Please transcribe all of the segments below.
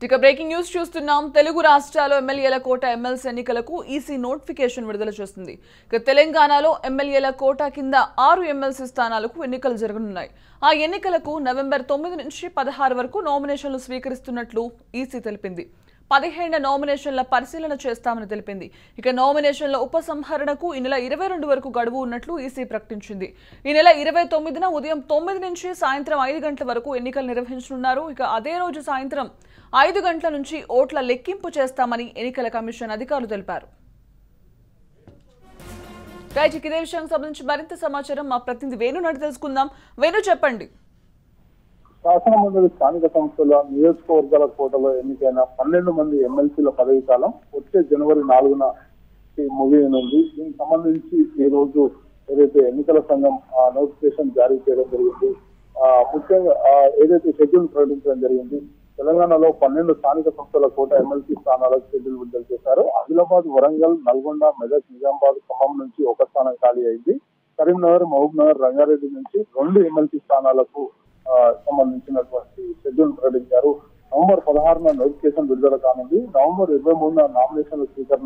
ఇక breaking news చూస్తున్నాం తెలుగు రాష్ట్రాల్లో ఎమ్మెల్యేల కోట ఎమ్మెల్సీ ఎన్నికలకు ఈసీ నోటిఫికేషన్ విడుదల చేస్తుంది ఇక తెలంగాణలో ఎమ్మెల్యేల కోట కింద ఆరు ఎమ్మెల్సీ స్థానాలకు ఎన్నికలు జరగనున్నాయి ఆ ఎన్నికలకు నవంబర్ తొమ్మిది నుంచి పదహారు వరకు నామినేషన్లు స్వీకరిస్తున్నట్లు ఈసీ తెలిపింది పదిహేను నామినేషన్ల పరిశీలన చేస్తామని తెలిపింది ఇక నామినేషన్ల ఉపసంహరణకు ఈ నెల ఇరవై రెండు వరకు గడువు ఉన్నట్లు ఈసీ ప్రకటించింది ఈ నెల ఇరవై తొమ్మిదిన ఉదయం తొమ్మిది నుంచి సాయంత్రం ఐదు గంటల వరకు ఎన్నికలు నిర్వహించనున్నారు ఇక అదే రోజు సాయంత్రం ఐదు గంటల నుంచి ఓట్ల లెక్కింపు చేస్తామని ఎన్నికల కమిషన్ అధికారులు తెలిపారు రైట్ ఇక ఇదే విషయానికి సంబంధించి మరింత సమాచారం మా ప్రతినిధి వేణు నడి తెలుసుకుందాం వేణు చెప్పండి శాసన మండలి స్థానిక సంస్థల నియోజకవర్గాల కోటలో ఎన్నికైన పన్నెండు మంది ఎమ్మెల్సీల పదవి కాలం వచ్చే జనవరి నాలుగున ఈ ముగియనుంది దీనికి సంబంధించి ఈ రోజు ఏదైతే ఎన్నికల సంఘం ఆ నోటిఫికేషన్ జారీ చేయడం జరిగింది ఆ ముఖ్యంగా ఆ ఏదైతే షెడ్యూల్ ప్రకటించడం జరిగింది తెలంగాణలో పన్నెండు స్థానిక సంస్థల కోట ఎమ్మెల్సీ స్థానాలకు షెడ్యూల్ విడుదల చేశారు ఆదిలాబాద్ వరంగల్ నల్గొండ మెదక్ నిజామాబాద్ ఖమ్మం నుంచి ఒక స్థానం ఖాళీ అయింది కరీంనగర్ మహబూబ్ నగర్ రంగారెడ్డి నుంచి రెండు ఎమ్మెల్సీ స్థానాలకు ఆ, సంబంధించినటువంటి షెడ్యూల్ ప్రకటించారు నవంబర్ పదహారున నోటిఫికేషన్ విడుదల కానుంది నవంబర్ ఇరవై మూడున నామినేషన్ల స్వీకరణ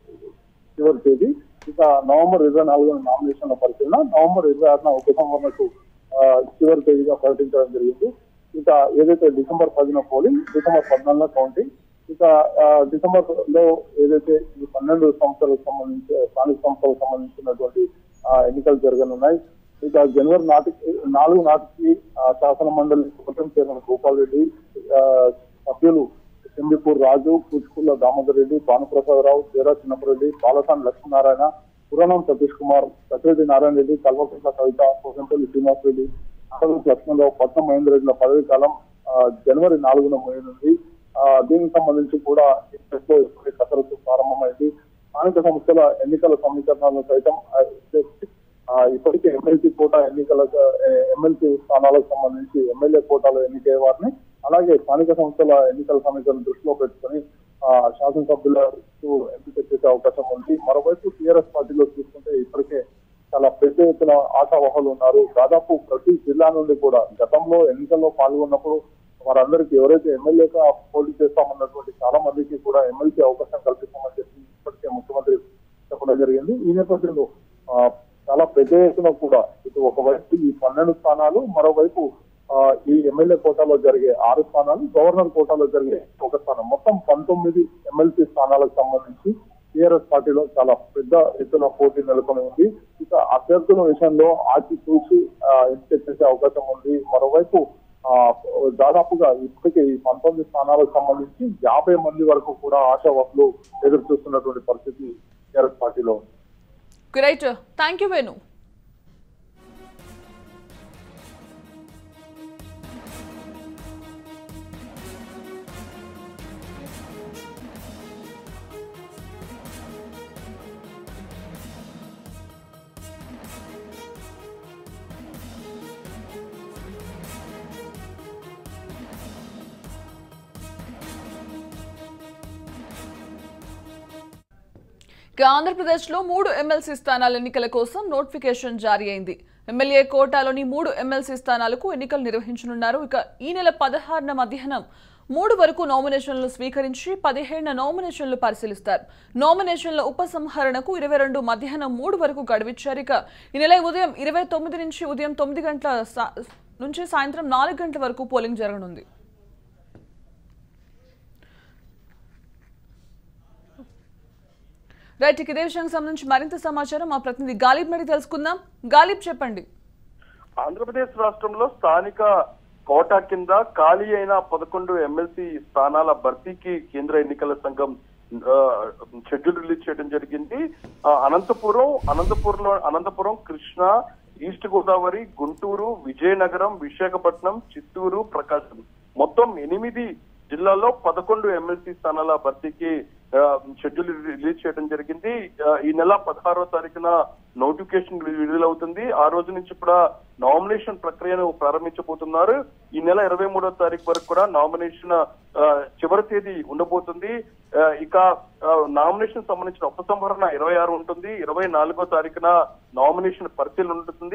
చివరి తేదీ ఇక నవంబర్ ఇరవై నాలుగున నామినేషన్ల పరిశీలన నవంబర్ ఇరవై ఆరున ఉపసంహరణకు ఆ, చివరి తేదీగా ప్రకటించడం జరిగింది ఇక ఏదైతే డిసెంబర్ పదిన పోలింగ్ డిసెంబర్ పద్నాలుగున కౌంటింగ్ ఇక ఆ, డిసెంబర్ లో ఏదైతే ఈ పన్నెండు సంస్థలకు సంబంధించి స్థానిక సంస్థలకు సంబంధించినటువంటి ఆ, ఎన్నికలు జరగనున్నాయి ఇక జనవరి నాటికి నాలుగు నాటికి ఆ, శాసన మండలి కోటం చైర్మన్ గోపాల్ రెడ్డి ఆ, సభ్యులు సిందిపూర్ రాజు కూచుకుల్ల దామోదర్ రెడ్డి భానుప్రసాదరావు తేరా చిన్నపరెడ్డి బాలసాని లక్ష్మీనారాయణ పురాణం సతీష్ కుమార్ సత్యరెడ్డి నారాయణ రెడ్డి కల్వకుంట్ల కవిత కోసంపల్లి శ్రీనివాస్ రెడ్డి ఆంధ్రప్రదేశ్ లక్ష్మణరావు పట్నం మహేందర్ రెడ్డిల పదవి కాలం ఆ, జనవరి నాలుగున ముగియనుంది ఆ, దీనికి సంబంధించి కూడా ఇంట్రెస్ట్ లో ఇప్పుడే కసరత్తు ప్రారంభమైంది స్థానిక సంస్థల ఎన్నికల సమీకరణాలను సైతం ఆ, చేసి, ఆ, ఇప్పటికే ఎమ్మెల్సీ కోటా ఎన్నికల ఎమ్మెల్సీ స్థానాలకు సంబంధించి ఎమ్మెల్యే కోటాలో ఎన్నికయ్యే వారిని అలాగే స్థానిక సంస్థల ఎన్నికల సమీకరణ దృష్టిలో పెట్టుకుని ఆ, శాసనసభ్యులకు ఎంపిక చేసే అవకాశం ఉంది మరోవైపు టీఆర్ఎస్ పార్టీలో చూసుకుంటే ఇప్పటికే చాలా పెద్ద ఎత్తున ఆశావహులు ఉన్నారు దాదాపు ప్రతి జిల్లా నుండి కూడా గతంలో ఎన్నికల్లో పాల్గొన్నప్పుడు వారందరికీ ఎవరైతే ఎమ్మెల్యేగా పోటీ చేస్తామన్నటువంటి చాలా మందికి కూడా ఎమ్మెల్సీ అవకాశం కల్పిస్తామని చెప్పి ఇప్పటికే ముఖ్యమంత్రి చెప్పడం జరిగింది ఈ నేపథ్యంలో ఆ, చాలా పెద్ద ఎత్తున కూడా ఇటు ఒకవైపు ఈ పన్నెండు స్థానాలు మరోవైపు ఆ, ఈ ఎమ్మెల్యే కోటాలో జరిగే ఆరు స్థానాలు గవర్నర్ కోటాలో జరిగే ఒక స్థానం మొత్తం పంతొమ్మిది ఎమ్మెల్సీ స్థానాలకు సంబంధించి టీఆర్ఎస్ పార్టీలో చాలా పెద్ద ఎత్తున పోటీ నెలకొని ఉంది ఇక అభ్యర్థుల విషయంలో ఆచి చూసి ఆ, ఎంపిక చేసే అవకాశం ఉంది మరోవైపు ఆ, దాదాపుగా ఇప్పటికే ఈ పంతొమ్మిది స్థానాలకు సంబంధించి యాభై మంది వరకు కూడా ఆశావహులు ఎదురు చూస్తున్నటువంటి పరిస్థితి టీఆర్ఎస్ పార్టీలో ఉంది గ్రేట్ థ్యాంక్ యూ వేణు ఇక ఆంధ్రప్రదేశ్లో మూడు ఎమ్మెల్సీ స్థానాల ఎన్నికల కోసం నోటిఫికేషన్ జారీ అయింది ఎమ్మెల్యే కోటాలోని మూడు ఎమ్మెల్సీ స్థానాలకు ఎన్నికలు నిర్వహించనున్నారు ఇక ఈ నెల పదహారున మధ్యాహ్నం మూడు వరకు నామినేషన్లు స్వీకరించి పదిహేడున నామినేషన్లు పరిశీలిస్తారు నామినేషన్ల ఉపసంహరణకు ఇరవై రెండు మధ్యాహ్నం మూడు వరకు గడువిచ్చారు ఇక ఈ నెల ఉదయం ఇరవై తొమ్మిది నుంచి ఉదయం తొమ్మిది గంటల సా- నుంచి సాయంత్రం నాలుగు గంటల వరకు పోలింగ్ జరగనుంది రైట్ ఇక ఇదే విషయానికి సంబంధించి మరింత సమాచారం మా ప్రతినిధి గాలిబ్ నడి తెలుసుకుందాం గాలిబ్ చెప్పండి ఆంధ్రప్రదేశ్ రాష్ట్రంలో స్థానిక కోటా కింద ఖాళీ అయిన పదకొండు ఎమ్మెల్సీ స్థానాల భర్తీకి కేంద్ర ఎన్నికల సంఘం ఆ, షెడ్యూల్ రిలీజ్ చేయడం జరిగింది ఆ, అనంతపురం అనంతపురంలో అనంతపురం కృష్ణా ఈస్ట్ గోదావరి గుంటూరు విజయనగరం విశాఖపట్నం చిత్తూరు ప్రకాశం మొత్తం ఎనిమిది జిల్లాల్లో పదకొండు ఎమ్మెల్సీ స్థానాల భర్తీకి ఆ, షెడ్యూల్ రిలీజ్ చేయడం జరిగింది ఆ, ఈ నెల పదహారో తారీఖున నోటిఫికేషన్ విడుదలవుతుంది ఆ రోజు నుంచి కూడా నామినేషన్ ప్రక్రియను ప్రారంభించబోతున్నారు ఈ నెల ఇరవై మూడో తారీఖు వరకు కూడా నామినేషన్ ఆ, చివరి తేదీ ఉండబోతుంది ఆ, ఇక ఆ, నామినేషన్ సంబంధించిన ఉపసంహరణ ఇరవై ఆరు ఉంటుంది ఇరవై నాలుగో తారీఖున నామినేషన్ పరిశీలన ఉంటుంది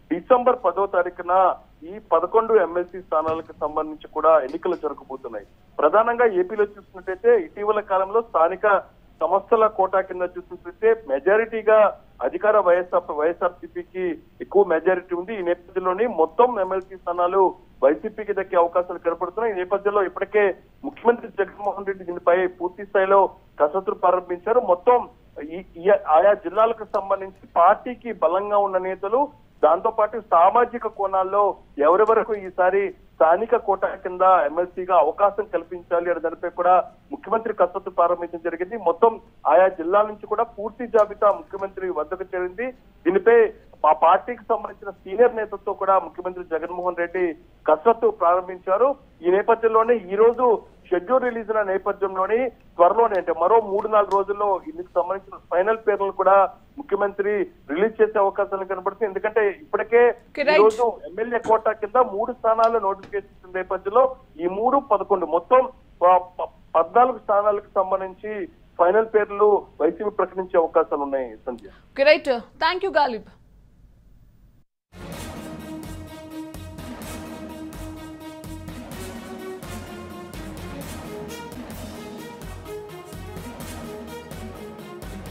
డిసెంబర్ పదో తారీఖున ఈ పదకొండు ఎమ్మెల్సీ స్థానాలకు సంబంధించి కూడా ఎన్నికలు జరగబోతున్నాయి ప్రధానంగా ఏపీలో చూసినట్టయితే ఇటీవల కాలంలో స్థానిక సంస్థల కోటా కింద చూసినట్లయితే మెజారిటీగా అధికార వైఎస్ఆర్ వైఎస్ఆర్సీపీకి ఎక్కువ మెజారిటీ ఉంది ఈ నేపథ్యంలోని మొత్తం ఎమ్మెల్సీ స్థానాలు వైసీపీకి దక్కే అవకాశాలు కనపడుతున్నాయి ఈ నేపథ్యంలో ఇప్పటికే ముఖ్యమంత్రి జగన్మోహన్ రెడ్డి దీనిపై పూర్తి స్థాయిలో కసరత్తు ప్రారంభించారు మొత్తం ఈ- ఈ- ఆయా జిల్లాలకు సంబంధించి పార్టీకి బలంగా ఉన్న నేతలు దాంతో పాటు సామాజిక కోణాల్లో ఎవరెవరకు ఈసారి స్థానిక కోట కింద ఎమ్మెల్సీగా అవకాశం కల్పించాలి అనే దానిపై కూడా ముఖ్యమంత్రి కసరత్తు ప్రారంభించడం జరిగింది మొత్తం ఆయా జిల్లాల నుంచి కూడా పూర్తి జాబితా ముఖ్యమంత్రి వద్దకు చేరింది దీనిపై ఆ పార్టీకి సంబంధించిన సీనియర్ నేతలతో కూడా ముఖ్యమంత్రి జగన్మోహన్ రెడ్డి కసరత్తు ప్రారంభించారు ఈ నేపథ్యంలోనే ఈ రోజు షెడ్యూల్ రిలీజ్ అయిన నేపథ్యంలోని త్వరలోనే అంటే మరో మూడు నాలుగు రోజుల్లో ఇందుకు సంబంధించిన ఫైనల్ పేర్లను కూడా ముఖ్యమంత్రి రిలీజ్ చేసే అవకాశాలు కనబడుతుంది ఎందుకంటే ఇప్పటికే Okay, ఈ right. రోజు ఎమ్మెల్యే కోటా కింద మూడు స్థానాల్లో నోటిఫికేషన్ ఇచ్చిన నేపథ్యంలో ఈ మూడు పదకొండు మొత్తం ప- ప- పద్నాలుగు స్థానాలకు సంబంధించి ఫైనల్ పేర్లు వైసీపీ ప్రకటించే అవకాశాలు ఉన్నాయి Sandhya right thank you Ghalib